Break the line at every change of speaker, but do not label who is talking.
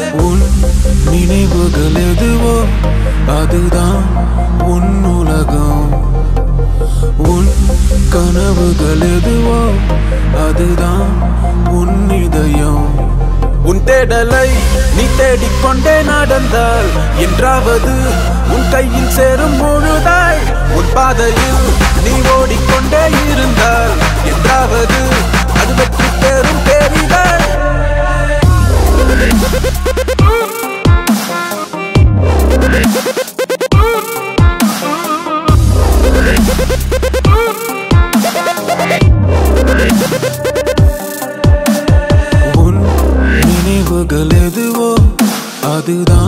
உன் நினைவுகள் எதுவோ அதுதான் உன் உலகம் உன் கனவுகள் எதுவோ அதுதான் உன் இதயம் உன் தேடலை நீ தேடிக்கொண்டே நடந்தால் என்றாவது உன் கையில் சேரும் முழுதாய் உன் பாதையில் நீ ஓடிக்கொண்டே இருந்தால் என்றாவது அது வெற்றி பெறும் பேரிதாய் உன் நினைவுகள் எதுவோ அதுதான்